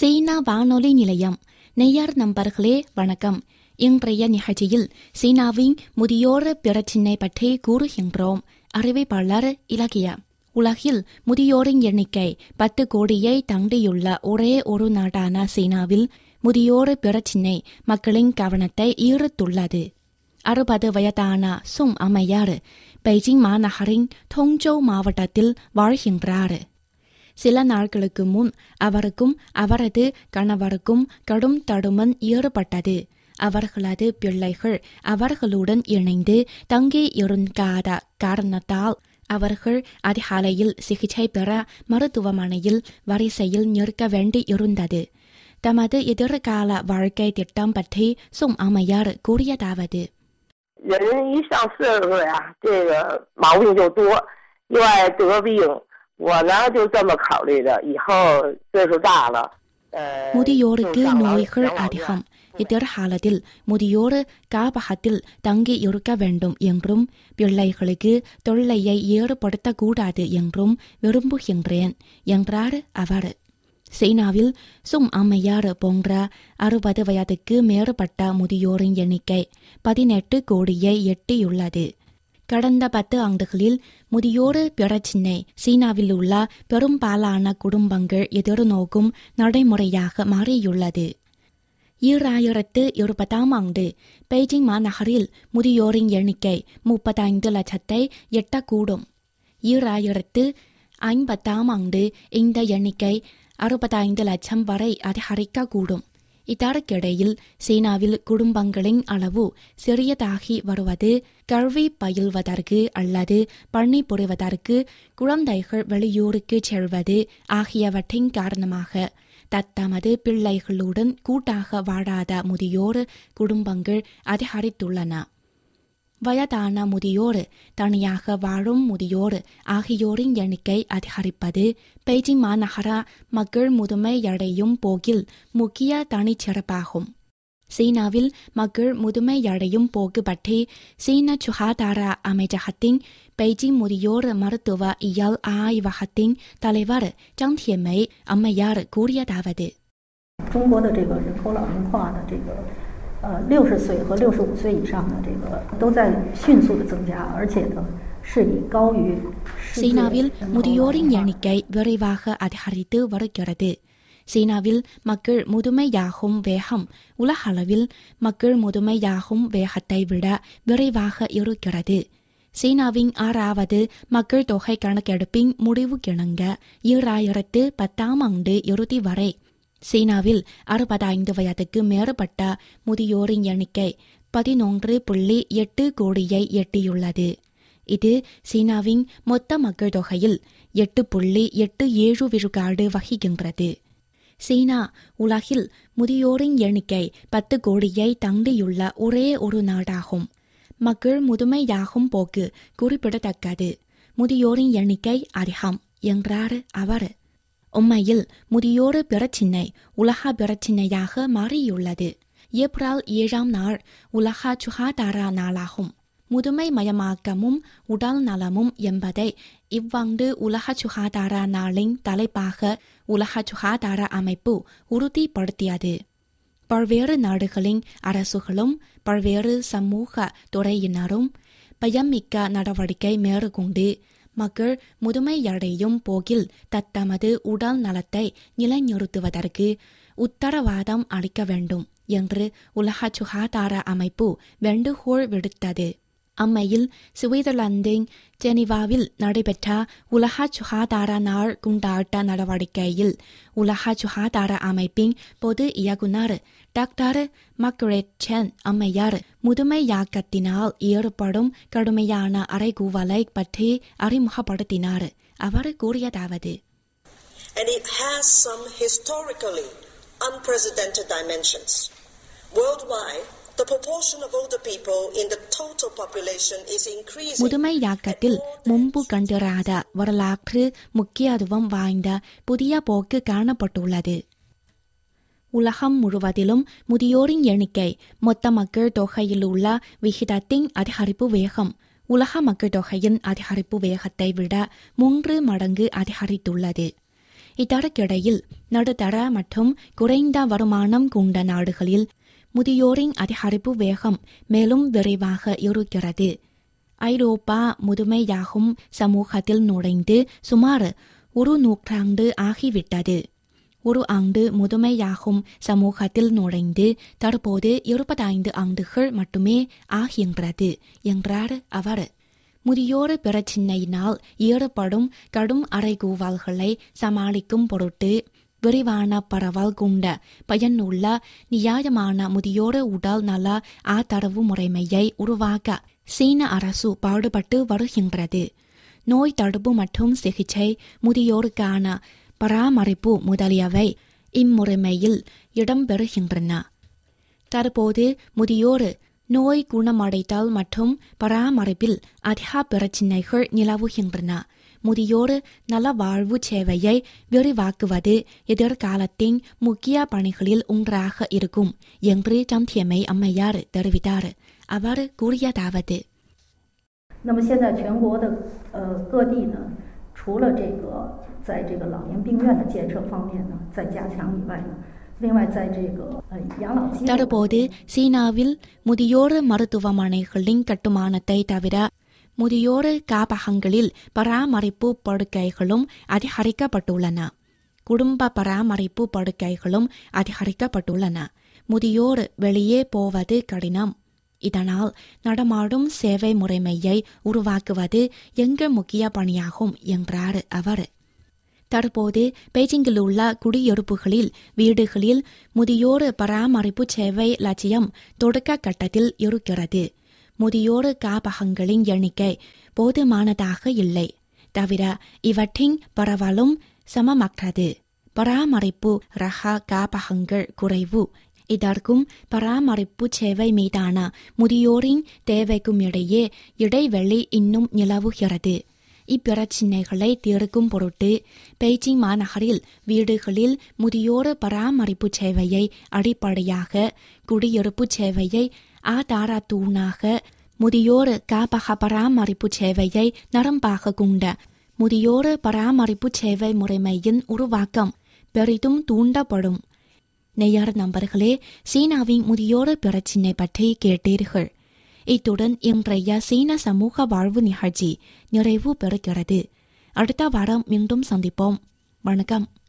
சீனா வானொலி நிலையம் நேயர் நண்பர்களே வணக்கம் இன்றைய நிகழ்ச்சியில் சீனாவின் முதியோர் பிரச்சினை பற்றி கூறுகின்றோம் அறிவிப்பாளர் இலக்கியா உலகில் முதியோரின் எண்ணிக்கை பத்து கோடியை தாண்டியுள்ள ஒரே ஒரு நாடான சீனாவில் முதியோர் பிரச்சினை மக்களின் கவனத்தை ஈர்த்துள்ளது அறுபது வயதான சும் அம்மையார் பெய்ஜிங் மாநகரின் தொங்ஜோ மாவட்டத்தில் வாழ்கின்றார் சில நாட்களுக்கு முன் அவருக்கும் அவரது கணவருக்கும் கடும் தடுமன் ஏற்பட்டது அவர்களது பிள்ளைகள் அவர்களுடன் இணைந்து தங்கி இருக்காத காரணத்தால் அவர்கள் அதிகாலையில் சிகிச்சை பெற மருத்துவமனையில் வரிசையில் நிற்க வேண்டி இருந்தது தமது எதிர்கால வாழ்க்கை திட்டம் பற்றி சும் அம்மையார் கூறியதாவது 人一上岁数呀，这个毛病就多，又爱得病。我呢就这么考虑的，以后岁数大了，呃， முதியோருக்கு 就上老 நோய்கள் 养老院 அதிகம் எதிர்காலத்தில் முதியோர் காப்பகத்தில் தங்கி இருக்க வேண்டும் என்றும் பிள்ளைகளுக்கு தொல்லையை ஏற்படுத்தக்கூடாது என்றும் விரும்புகின்றேன் என்றார் அவர் சீனாவில் சும் அம்மையார் போன்ற அறுபது வயதுக்கு மேற்பட்ட முதியோரின் எண்ணிக்கை பதினெட்டு கோடியை எட்டியுள்ளது கடந்த பத்து ஆண்டுகளில் முதியோர் பிரச்சினை சீனாவில் உள்ள பெரும்பாலான குடும்பங்கள் எதிர்நோக்கும் நடைமுறையாக மாறியுள்ளது ஈராயிரத்து இருபதாம் ஆண்டு பெய்ஜிங் மாநகரில் முதியோரின் எண்ணிக்கை முப்பத்தைந்து லட்சத்தை எட்டக்கூடும் ஈராயிரத்து ஐம்பதாம் ஆண்டு இந்த எண்ணிக்கை அறுபத்தைந்து லட்சம் வரை அதிகரிக்கக்கூடும் இதற்கிடையில் சீனாவில் குடும்பங்களின் அளவு சிறியதாகி வருவது கல்வி பயில்வதற்கு அல்லது பணிபுரிவதற்கு குழந்தைகள் வெளியூருக்கு செல்வது ஆகியவற்றின் காரணமாக தத்தமது பிள்ளைகளுடன் கூட்டாக வாழாத முதியோர் குடும்பங்கள் அதிகரித்துள்ளன வயதான முதியோர் தனியாக வாழும் முதியோர் ஆகியோரின் எண்ணிக்கை அதிகரிப்பது பெய்ஜிங் மாநகர மக்கள் முதுமையடையும் போக்கில் முக்கிய தனிச்சிறப்பாகும் சீனாவில் மக்கள் முதுமையடையும் போக்கு பற்றி சீன சுகாதார அமைச்சகத்தின் பெய்ஜிங் முதியோர் மருத்துவ இயல் ஆய்வகத்தின் தலைவர் ஜாங் தியமை அம்மையார் கூறியதாவது 中国的这个人口老龄化的这个，呃，六十岁和六十五岁以上的这个都在迅速的增加，而且呢是以高于世界 சீனாவில் 人口 முதியோரின் 老龄化 எண்ணிக்கை விரைவாக அதிகரித்து வருகிறது சீனாவில் மக்கள் முதுமையாகும் வேகம் உலகளவில் மக்கள் முதுமையாகும் வேகத்தை விட விரைவாக இருக்கிறது சீனாவின் ஆறாவது மக்கள் தொகை கணக்கெடுப்பின் முடிவு கிணங்க ஈராயிரத்து பத்தாம் ஆண்டு இறுதி வரை சீனாவில் அறுபத்தைந்து வயதுக்கு மேற்பட்ட முதியோரின் எண்ணிக்கை பதினொன்று புள்ளி எட்டு கோடியை எட்டியுள்ளது இது சீனாவின் மொத்த மக்கள் தொகையில் எட்டு புள்ளி எட்டு ஏழு விழுக்காடு வகிக்கின்றது சீனா உலகில் முதியோரின் எண்ணிக்கை பத்து கோடியை தாண்டியுள்ள ஒரே ஒரு நாடாகும் மக்கள் முதுமையாகும் போக்கு குறிப்பிடத்தக்கது முதியோரின் எண்ணிக்கை அதிகம் என்றார் அவர் உண்மையில் முதியோர் பிரச்சினை உலக பிரச்சினையாக மாறியுள்ளது ஏப்ரல் ஏழாம் நாள் உலக சுகாதார நாளாகும் முதுமை மயமாக்கமும் உடல் நலமும் என்பதை இவ்வாண்டு உலக சுகாதார நாளின் தலைப்பாக உலக சுகாதார அமைப்பு உறுதிப்படுத்தியது பல்வேறு நாடுகளின் அரசுகளும் பல்வேறு சமூக துறையினரும் பயமிக்க நடவடிக்கை மேற்கொண்டு மக்கள் முதுமையடையும் போக்கில் தத்தமது உடல் நலத்தை நிலைநிறுத்துவதற்கு உத்தரவாதம் அளிக்க வேண்டும் என்று உலக சுகாதார அமைப்பு வேண்டுகோள் விடுத்தது அம்மையில் சுவிட்சர்லாந்தின் ஜெனிவாவில் நடைபெற்ற உலக சுகாதார நாள் கொண்டாட்ட நடவடிக்கையில் உலக சுகாதார அமைப்பின் பொது இயக்குனர் டாக்டர் மக்ரெட் சென் அம்மையார் முதுமையாக்கத்தினால் ஏற்படும் கடுமையான அறைகூவலை பற்றி அறிமுகப்படுத்தினார் அவர் கூறியதாவது and it has some historically unprecedented dimensions. Worldwide, the proportion of older people in the total population is increasing. முதுமையாக்கத்தில் முன்பு கண்டிராத வரலாற்று முக்கியத்துவம் வாய்ந்த புதிய போக்கு காணப்பட்டுள்ளது உலகம் முழுவதிலும் முதியோரின் எண்ணிக்கை மொத்த மக்கள் தொகையில் உள்ள விகிதத்தின் அதிகரிப்பு வேகம் உலக மக்கள் தொகையின் அதிகரிப்பு வேகத்தை விட மூன்று மடங்கு அதிகரித்துள்ளது இதற்கிடையில் நடுத்தர மற்றும் குறைந்த வருமானம் கொண்ட நாடுகளில் முதியோரின் அதிகரிப்பு வேகம் மேலும் விரைவாக இருக்கிறது ஐரோப்பா முதுமையாகும் சமூகத்தில் நுழைந்து சுமார் ஒரு நூற்றாண்டு ஆகிவிட்டது ஒரு ஆண்டு முதுமையாகும் சமூகத்தில் நுழைந்து தற்போது இருபத்தைந்து ஆண்டுகள் மட்டுமே ஆகின்றது என்றார் அவர் முதியோர் பிரச்சினையினால் ஏற்படும் கடும் அறைகூவல்களை சமாளிக்கும் பொருட்டு விரிவான பரவல் கொண்ட பயனுள்ள நியாயமான முதியோர் உடல் நல ஆதரவு முறைமையை உருவாக்க சீன அரசு பாடுபட்டு வருகின்றது நோய் தடுப்பு மற்றும் சிகிச்சை முதியோருக்கான பராமரிப்பு முதலியவை இம்முறைமையில் இடம்பெறுகின்றன தற்போது முதியோர் நோய் குணமடைதல் மற்றும் பராமரிப்பில் அதிக பிரச்சினைகள் நிலவுகின்றன முதியோர் நலவாழ்வு சேவையை விரிவாக்குவது எதிர்காலத்தின் முக்கிய பணிகளில் ஒன்றாக இருக்கும் என்று ஜந்தியமை அம்மையார் தெரிவித்தார் அவர் கூறியதாவது 那么现在全国的呃各地呢，除了这个在这个老年病院的建设方面呢在加强以外呢，另外在这个呃养老基 தற்போது சீனாவில் முதியோர் மருத்துவமனைகளின் கட்டுமானத்தை தவிர முதியோர் காப்பகங்களில் பராமரிப்பு படுக்கைகளும் அதிகரிக்கப்பட்டுள்ளன குடும்ப பராமரிப்பு படுக்கைகளும் அதிகரிக்கப்பட்டுள்ளன முதியோர் வெளியே போவது கடினம் இதனால் நடமாடும் சேவை முறைமையை உருவாக்குவது எங்கள் முக்கிய பணியாகும் என்றார் அவர் தற்போது பெய்ஜிங்கில் உள்ள குடியிருப்புகளில் வீடுகளில் முதியோர் பராமரிப்பு சேவை லட்சியம் தொடக்க கட்டத்தில் இருக்கிறது முதியோர் காப்பகங்களின் எண்ணிக்கை போதுமானதாக இல்லை தவிர இவற்றின் பரவலும் சமமற்றது பராமரிப்பு ரக காப்பகங்கள் குறைவு இதற்கும் பராமரிப்பு சேவை மீதான முதியோரின் தேவைக்கும் இடையே இடைவெளி இன்னும் நிலவுகிறது இப்பிரச்சினைகளை தீர்க்கும் பொருட்டு பெய்ஜிங் மாநகரில் வீடுகளில் முதியோர் பராமரிப்பு சேவையை அடிப்படையாக குடியிருப்பு சேவையை ஆதார தூணாக முதியோர் காப்பக பராமரிப்பு சேவையை நரம்பாக கொண்ட முதியோர் பராமரிப்பு சேவை முறைமையின் உருவாக்கம் பெரிதும் தூண்டப்படும் நெய்யார் நண்பர்களே சீனாவின் முதியோர் பிரச்சினை பற்றி கேட்டீர்கள் இத்துடன் இன்றைய சீன சமூக வாழ்வு நிகழ்ச்சி நிறைவு பெறுகிறது அடுத்த வாரம் மீண்டும் சந்திப்போம் வணக்கம்